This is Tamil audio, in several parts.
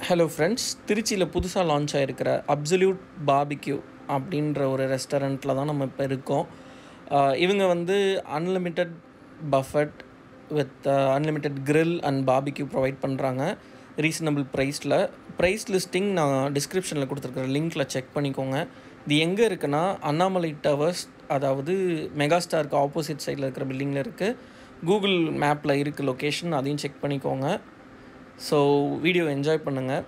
ஹலோ ஃப்ரெண்ட்ஸ் திருச்சியில் புதுசாக லான்ச் ஆகிருக்கிற அப்சல்யூட் பாபிக்யூ அப்படின்ற ஒரு ரெஸ்டாரண்ட்டில் தான் நம்ம இப்போ இருக்கோம் ஆஹ் இவங்க வந்து unlimited buffet with unlimited grill and barbecue provide பண்ணுறாங்க ரீசனபிள் ப்ரைஸில் ப்ரைஸ் லிஸ்டிங் நான் டிஸ்கிரிப்ஷனில் கொடுத்துருக்குற லிங்க்கில் செக் பண்ணிக்கோங்க இது எங்கே இருக்குன்னா அண்ணாமலை டவர்ஸ் அதாவது மெகாஸ்டாருக்கு ஆப்போசிட் சைடில் இருக்கிற பில்டிங்கில் இருக்குது கூகுள் மேப்பில் இருக்குது லொக்கேஷன் அதையும் செக் பண்ணிக்கோங்க ஸோ வீடியோ என்ஜாய் பண்ணுங்கள்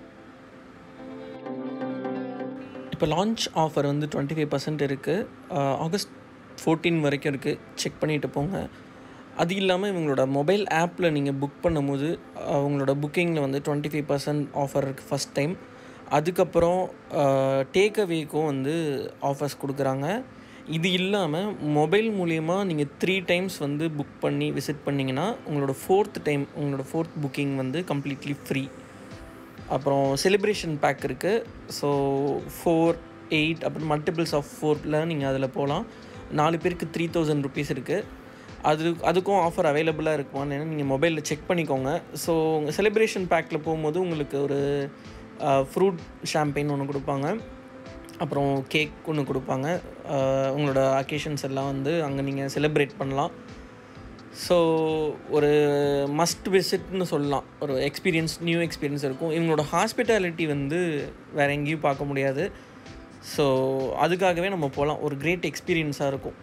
இப்போ லான்ச் ஆஃபர் வந்து டுவெண்ட்டி ஃபைவ் பர்சன்ட் இருக்குது ஆகஸ்ட் ஃபோர்டீன் வரைக்கும் இருக்குது செக் பண்ணிட்டு போங்க அது இல்லாமல் இவங்களோட மொபைல் ஆப்பில் நீங்கள் புக் பண்ணும்போது அஹ், உங்களோட புக்கிங்கில் வந்து டுவெண்ட்டி ஃபைவ் பர்சன்ட் ஆஃபர் இருக்குது ஃபஸ்ட் டைம் அதுக்கப்புறம் டேக் அவேக்கும் வந்து ஆஃபர்ஸ் கொடுக்குறாங்க இது இல்லாமல் மொபைல் மூலிமா நீங்கள் த்ரீ டைம்ஸ் வந்து புக் பண்ணி விசிட் பண்ணிங்கன்னா உங்களோட ஃபோர்த் டைம் உங்களோட ஃபோர்த் புக்கிங் வந்து கம்ப்ளீட்லி ஃப்ரீ அப்புறம் செலிப்ரேஷன் பேக் இருக்குது ஸோ ஃபோர் எயிட் அப்புறம் மல்டிபிள்ஸ் ஆஃப் ஃபோரில் நீங்கள் அதில் போகலாம் நாலு பேருக்கு த்ரீ தௌசண்ட் ருபீஸ் இருக்குது அது அதுக்கும் ஆஃபர் அவைலபிளாக இருக்குமான்னு நீங்கள் மொபைலில் செக் பண்ணிக்கோங்க ஸோ உங்கள் செலிப்ரேஷன் பேக்கில் போகும்போது உங்களுக்கு ஒரு ஃப்ரூட் ஷாம்பெயின் ஒன்று கொடுப்பாங்க அப்புறம் கேக் ஒன்று கொடுப்பாங்க அஹ், உங்களோட அக்கேஷன்ஸ் எல்லாம் வந்து அங்கே நீங்கள் செலிப்ரேட் பண்ணலாம் ஸோ ஒரு மஸ்ட் விசிட்னு சொல்லலாம் ஒரு எக்ஸ்பீரியன்ஸ் நியூ எக்ஸ்பீரியன்ஸ் இருக்கும் இவங்களோட ஹாஸ்பிட்டாலிட்டி வந்து வேறு எங்கேயும் பார்க்க முடியாது ஸோ அதுக்காகவே நம்ம போகலாம் ஒரு கிரேட் எக்ஸ்பீரியன்ஸாக இருக்கும்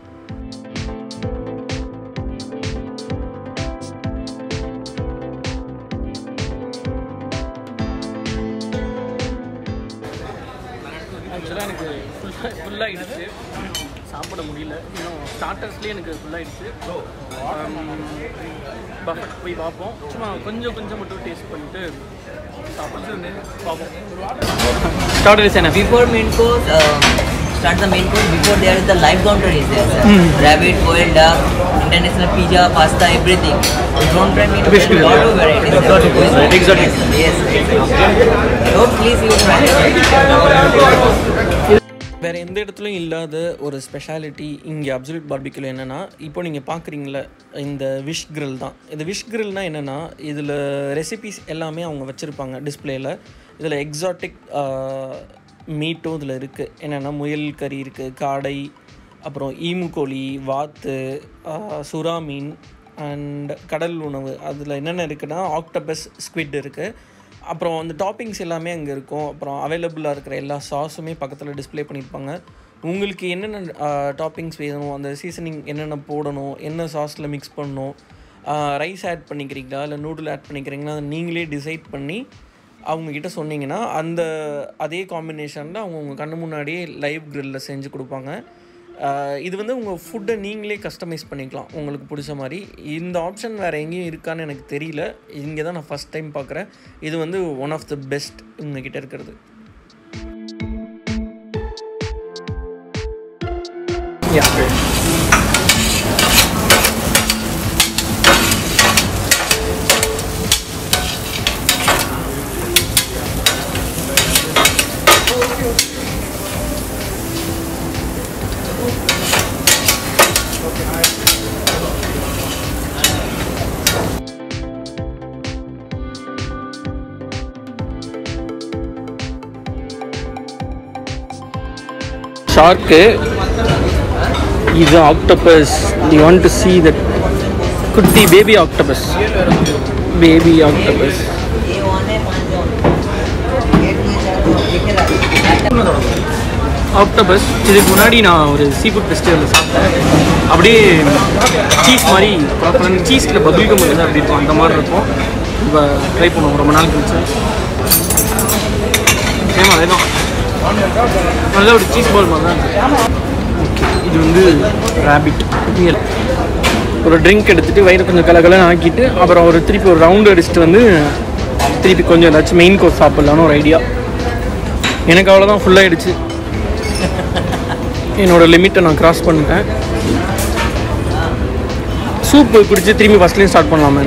ஆக்சுவலாக எனக்கு ஃபுல்லாக ஃபுல்லாகிடுச்சு சாப்பிட முடியல இன்னும் ஸ்டார்டர்ஸ்லேயே எனக்கு ஃபுல்லாகிடுச்சு பஃபட் போய் பார்ப்போம் சும்மா கொஞ்சம் கொஞ்சம் மட்டும் டேஸ்ட் பண்ணிட்டு சாப்பிட்டு பார்ப்போம் ஸ்டார்டர்ஸ் என்ன Before main course, uh, start the main course. Before there is the live counter is there, sir. Rabbit, boiled duck, international pizza, pasta, everything. Don't try main course. Basically, lot of varieties. exotic, sir. right? Exotic. Yes. Don't please you try. வேறு எந்த இடத்துலையும் இல்லாத ஒரு ஸ்பெஷாலிட்டி இங்கே அப்சல்யூட் பார்பிக்யூல என்னென்னா இப்போ நீங்கள் பார்க்குறீங்கள இந்த விஷ் grill தான் இந்த விஷ் grillனா என்னென்னா இதில் ரெசிபிஸ் எல்லாமே அவங்க வச்சுருப்பாங்க டிஸ்பிளேயில் இதில் எக்ஸாட்டிக் மீட்டும் இதில் இருக்குது என்னென்னா முயல் கறி இருக்குது காடை அப்புறம் ஈமு கோழி வாத்து ஆஹ், சுறா மீன் அண்ட் கடல் உணவு அதில் என்னென்ன இருக்குன்னா ஆக்டபஸ் ஸ்குவிட் இருக்குது அப்புறம் அந்த டாப்பிங்ஸ் எல்லாமே அங்கே இருக்கும் அப்புறம் அவைலபிளாக இருக்கிற எல்லா சாஸுமே பக்கத்தில் டிஸ்ப்ளே பண்ணியிருப்பாங்க உங்களுக்கு என்னென்ன டாப்பிங்ஸ் வேணும் அந்த சீசனிங் என்னென்ன போடணும் என்ன சாஸில் மிக்ஸ் பண்ணணும் ரைஸ் ஆட் பண்ணிக்கிறீங்களா இல்லை நூடுல் ஆட் பண்ணிக்கிறீங்களா அதை நீங்களே டிசைட் பண்ணி அவங்கக்கிட்ட சொன்னீங்கன்னா அந்த அதே காம்பினேஷனில் அவங்க உங்கள் கண்ணு முன்னாடியே லைவ் grill-ல செஞ்சு கொடுப்பாங்க ஆஹ் இது வந்து உங்கள் ஃபுட்டை நீங்களே கஸ்டமைஸ் பண்ணிக்கலாம் உங்களுக்கு பிடிச்ச மாதிரி இந்த ஆப்ஷன் வேறு எங்கேயும் இருக்கான்னு எனக்கு தெரியல இங்கே தான் நான் ஃபஸ்ட் டைம் பார்க்குறேன் இது வந்து ஒன் ஆஃப் த பெஸ்ட் உங்ககிட்ட இருக்கிறது ஷார்க்கு இது octopus you want to see that குட்டி baby octopus baby octopus octopus இதுக்கு முன்னாடி நான் ஒரு சீ ஃபுட் ஃபெஸ்டிவலில் சாப்பிட்டேன் அப்படியே சீஸ் மாதிரி ப்ராப்பரான சீஸில் பபிள்கம் வந்து அப்படி இருக்கும் அந்த மாதிரி இருக்கும் இப்போ ட்ரை பண்ணுவோம் ரொம்ப நாள் கழிச்சு சேம் அதே தான் நல்ல ஒரு சீஸ் பால் மாதிரி தான் இருக்கு. Okay, இது வந்து ரேபிட் மியல் ஒரு ட்ரிங்க் எடுத்துகிட்டு வயிறு கொஞ்சம் கலகலன்னு ஆக்கிட்டு அப்புறம் ஒரு திருப்பி ஒரு ரவுண்டு அடிச்சுட்டு வந்து திருப்பி கொஞ்சம் ஏதாச்சும் மெயின் கோர்ஸ் சாப்பிட்லான்னு ஒரு ஐடியா எனக்கு அவ்வளோதான் ஃபுல்லாகிடுச்சு என்னோட லிமிட்டை நான் கிராஸ் பண்ணிட்டேன் சூப் குடிச்சு திரும்பி ஃபஸ்ட்லேயும் ஸ்டார்ட் பண்ணலாமே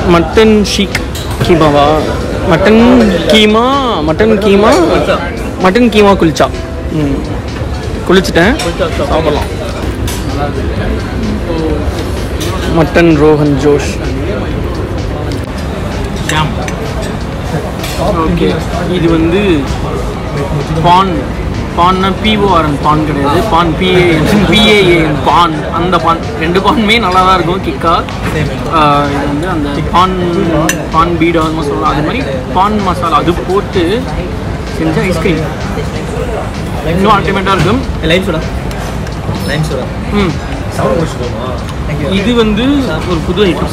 மட்டன் ஷீக் கீமாவா mutton keema mutton keema mutton keema குளிச்சா ம் குளிச்சிட்டேன் சாப்பிடலாம் மட்டன் ரோஹன் ஜோஷ் ஜாம் ஓகே இது வந்து பான் பான்னா பிஓஆர்என் பான் கிடையாது பான் பிஏ பிஏஏஎன் பான் அந்த பான் ரெண்டு பானுமே நல்லா தான் இருக்கும் கிக்கா ஆஹ் இது வந்து அந்த பான் பான் பீடா அது மாதிரி சொல்லலாம் அது மாதிரி பான் மசாலா அது போட்டு செஞ்ச ஐஸ்கிரீம் இன்னும் அல்டிமேட்டாக இருக்கும் லைம் சோடா லைம் சோடா ம் இது வந்து ஒரு புது ஐட்டம்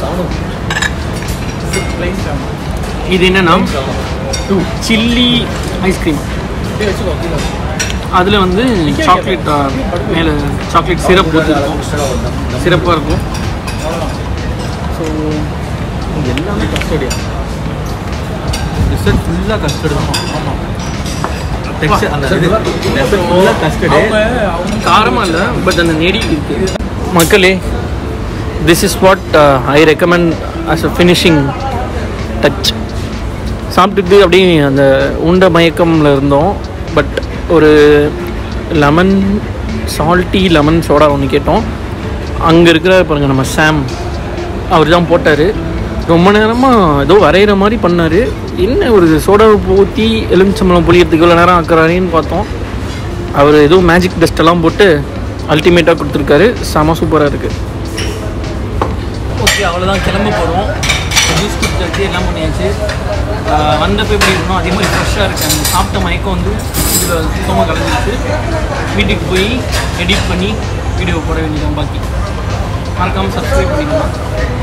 இது என்னன்னா சில்லி ஐஸ்கிரீம் அதில் வந்து சாக்லேட் மேலே சாக்லேட் சிரப் போட்டுருக்கும் சிறப்பாக இருக்கும் ஸோ எல்லாமே கஸ்டடியா டெசர்ட் ஃபுல்லாக கஸ்டர்டு தான் ஆமாம் டெக்ஸ்டர் அந்த இது டெசர்ட் ஃபுல்லாக கஸ்டர்டு காரமாக இல்லை பட் அந்த நெடி இருக்கு மக்களே this is what I recommend as a finishing touch சாப்பிட்டுட்டு அப்படியே அந்த உண்ட மயக்கம்ல இருந்தோம் பட் ஒரு லெமன் சால்ட்டி லெமன் சோடா ஒன்று கேட்டோம் அங்கே இருக்கிற பாருங்க நம்ம சாம் அவர் தான் போட்டார் ரொம்ப நேரமாக ஏதோ வரைகிற மாதிரி பண்ணார் என்ன ஒரு சோடாவை ஊற்றி எலுமிச்சம்பழம் புளியறதுக்கு இவ்வளோ நேரம் ஆக்குறாருன்னு பார்த்தோம் அவர் ஏதோ மேஜிக் டஸ்ட் எல்லாம் போட்டு அல்டிமேட்டாக கொடுத்துருக்காரு செம சூப்பராக இருக்குது ஓகே அவ்வளோதான் கிளம்ப போகிறோம் ஜூஸ் குடிச்சாச்சு எல்லாம் பண்ணியாச்சு ஆஹ் வந்தப்போ எப்படி இருக்கணும் அதே மாதிரி ஃப்ரெஷ்ஷாக இருக்கு அந்த சாப்பிட்ட மயக்கம் வந்து இதில் சுத்தமாக கலந்துருச்சு வீட்டுக்கு போய் எடிட் பண்ணி வீடியோ போட வேண்டியதான் பாக்கி மறக்காமல் சப்ஸ்கிரைப் பண்ணிக்கலாம்